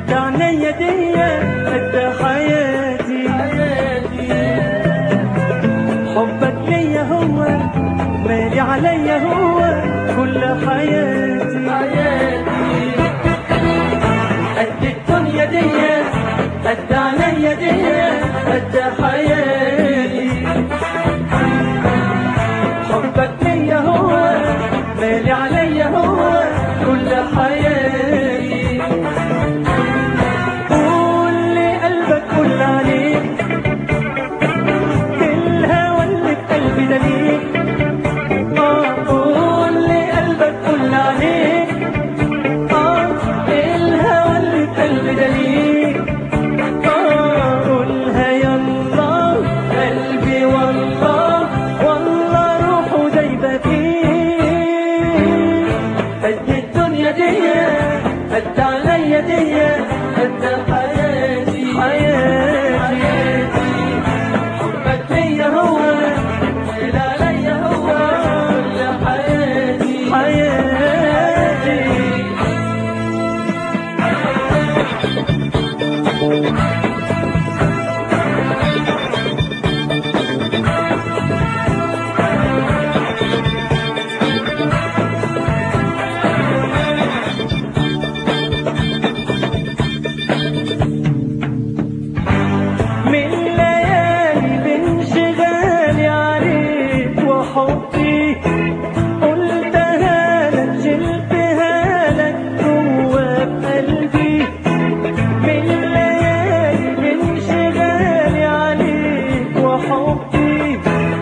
قد عينيا ديا قد حياتي حبك ليا هو مالي عليا هو كل حياتي قد الدنيا ديا قد عينيا ديا قد حياتي حبك ليا هو مالي عليا هو كل حياتي قول لي قلبك قول عليك الهوى اللي في قلبي ده ليك آه قول لي قلبك قول عليك آه الهوى اللي في قلبي ده ليك آه قولها يلا قلبي والله والله روحه دايبة فيك قد الدنيا دي قد عليا دي قد حياتي حياتي حبك ليا هو اللي عليا هو كل حياتي حياتي من ليالي بانشغالي عليك وحبي قلتها لك شلتها لك جوا بقلبي من ليالي بانشغالي عليك وحبي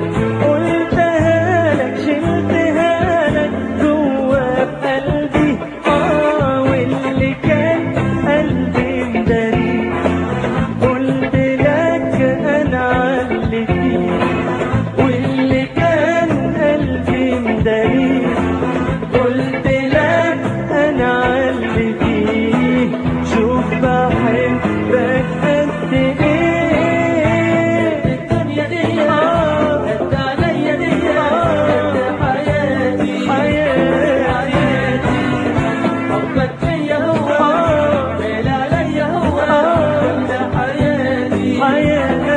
قلتها لك شلتها لك جوا بقلبي اه واللي كان قلبي مداري قلت لك انا علي فيه واللي كان قلبي مداري قلت لك انا علي فيه شوف بحبك قد ايه الدنيا دي قد عليا دي قد حياتي حياتي حبك فيا هو ميل عليا هو كل حياتي حياتي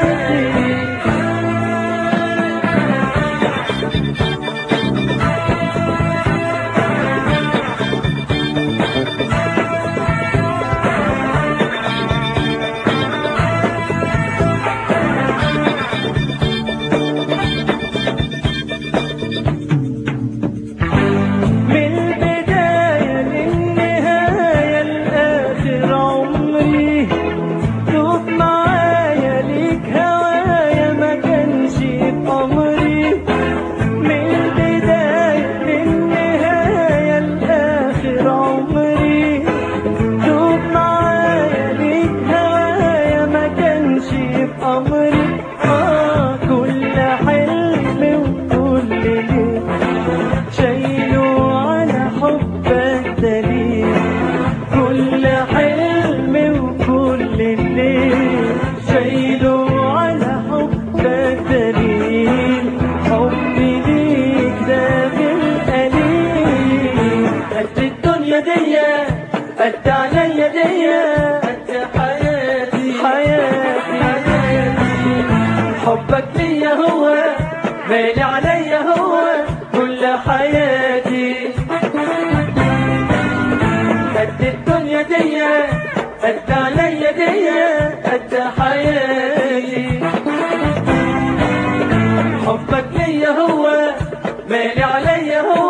من البداية للنهاية لآخر عمري دوب معايا ليك هوايا ما كانش بأمري من البداية للنهاية لآخر عمري دوب معايا ليك هوايا ما كانش بأمري آه كل حلم وكل ليل شايله على حبك دليل كل حلم وكل ليل شايله على حبك دليل حبي ليك ده بالقليل قد الدنيا دي قد عليا دي قد حياتي حياتي حياتي حبك ليا هو مالي عليا هو كل حياتي قد الدنيا دي قد عليا دي قد حياتي حبك ليا هو مالي عليا هو